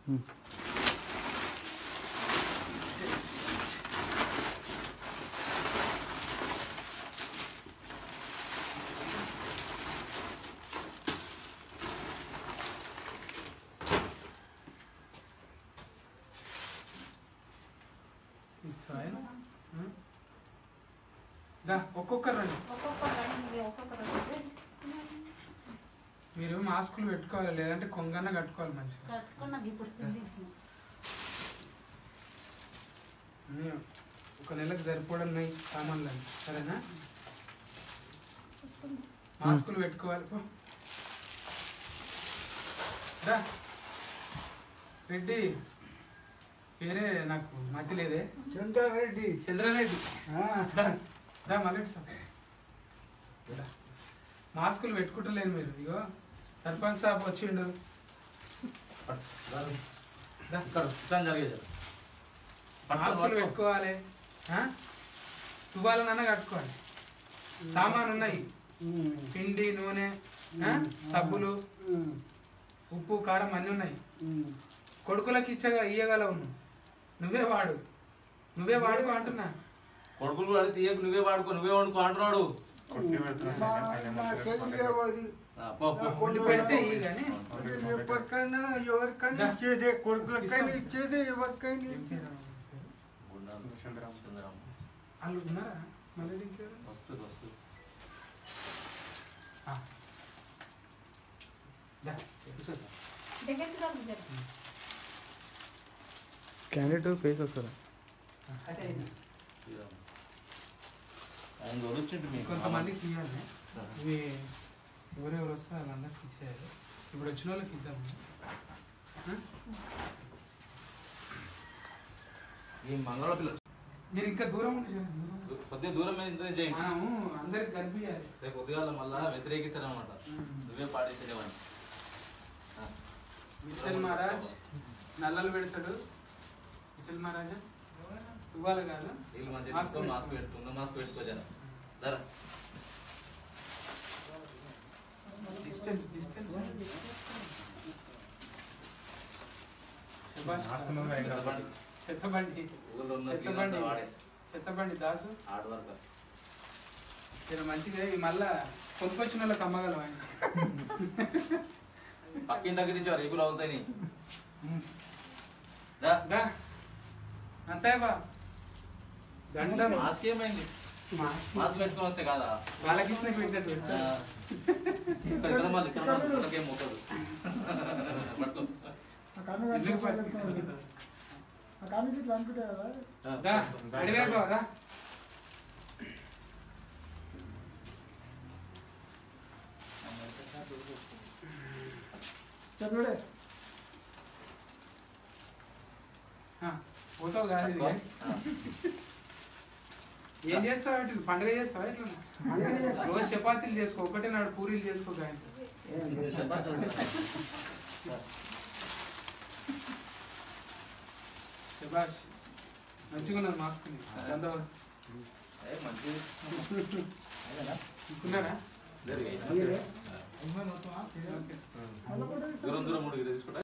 ఇస్తావా ఆయన? ఆ? దా ఒక్కొక్కరు రండి ఒక్కొక్క రండి ఒక్కొక్క రండి మీరు మాస్కులు పెట్టుకోవాలి లేదంటే కొంగన్న కట్టుకోవాలి మంచిగా కట్టుకున్నది ఇప్పుడు తిండి అన్నీ ఒక నెలకు సరిపోవడం ఉన్నాయి సామాన్లు అన్ని. సరేనా మాస్కులు పెట్టుకోవాలి పో. దా రెడ్డి పేరే నాకు మతి లేదే చంద్రారెడ్డి చంద్రారెడ్డి ఆ, దా, దా మల్లెట్ సార్ దా. మాస్కులు పెట్టుకుంటలేను మీరు ఇగో సర్పంచ్ సాబ్ వచ్చిండు దా. మాస్కులు పెట్టుకోవాలి ఆ? తువ్వాలనన్నా కట్టుకోవాలి సామాన్ ఉన్నాయి ఉమ్, పిండి నూనె ఆ? సబ్బులు ఉమ్, ఉప్పు కారం అన్నీ ఉన్నాయి ఉమ్. కొడుకులకి ఇచ్చగా ఇయ్యగలవు నువ్వు నువ్వే వాడు నువ్వే వాడుకో అంటున్నా కొడుకులు కూడా తీయకు నువ్వే వాడుకో నువ్వే వండుకో అంటున్నాడు మా- మాకేం లేవది ఆ, పో, పో. వండి పెడితే ఇయ్యి కానీ ఎవరికైనా ఎవరికైనా ఇచ్చేదే కొడుకులకైనా ఇచ్చేదే ఎవరికైనా ఏం ఇచ్చేదే పేరు? గుండాలు. చంద్రం. వాళ్ళు ఉన్నారా మళ్ళీ ఇంకెవరు? వస్తుంది వస్తుంది ఆ. దా. దగ్గరికి రా మీరు. క్యాండిడేట్ ఫేస్ వస్తుందా అదే అయింది. ఆయన తోడొచ్చిండు మీకు కొంతమందికి ఇవ్వాలి ఆ. ఇవి ఎవరెవరు వస్తే వాళ్ళందరికి ఇచ్చేయాలి ఇప్పుడు వచ్చిన వాళ్ళకి ఇద్దాము ఆ? ఈ మంగళ పిల్లలు మీరు ఇంకా దూరం ఉండి చేయండి, దూరం ఉండి. కొద్దిగా దూరం మీద ఇంత చేయండి మనము అందరికి కనిపించాలి రేపు పొద్దుగాల మళ్ళా వ్యతిరేకిస్తారనమాట నువ్వే పాటించలేవని విఠల్ మహారాజ్ నల్లలు పెడతాడు విఠల్ మహారాజా తువ్వాలి కాదు వీళ్ళు మంచి మాస్క్ మాస్క్ మాస్క్ పెట్టుకో. పెట్టుకుందాం మాస్క్ పెట్టుకో జర ధర డిస్టెన్స్ డిస్టెన్స్ శభాష్. చెత్తబండి. చెత్తబండి ఊళ్ళో ఉన్న చెత్తబండి పిల్లలంతా వాడే చెత్తబండి దాసు ఆడు వరకు జర మంచిగా ఈ మళ్ళా కొనుక్కొచ్చిన వాళ్ళకి అమ్మగలం ఆయన పక్కింటి దగ్గర నుంచి రేకులు అవుతాయి నీ. దా. దా అంతే బా గండం మాస్క్ ఏమైంది మాస్క్ పెట్టుకొని వస్తే కాదా వాళ్ళకి ఇచ్చిన పెట్టినట్టు ఆ. పెట్టు. ఇక్కడ ఇక్కడ మళ్ళీ ఇక్కడ మళ్ళీ ఇక్కడికేం మోకదు పట్టుకో ఎందుకు పట్టు? ఆ. దా అడిగారు రా ఆ, పోతావు కాదు ఇది. ఆ. ఏం చేస్తావు ఇట్లా పండుగ చేస్తావా ఇట్లా రోజు చపాతీలు చేసుకో ఒకటే నాడు పూరీలు చేసుకో గాయని శబాష్ మంచిగా ఉన్నది మాస్క్ బందోబస్తు ఏ, మంచిది. అనుకున్నారా జరిగాయి. ఓకే. దూరం దూరం మూడు తీసుకుంటా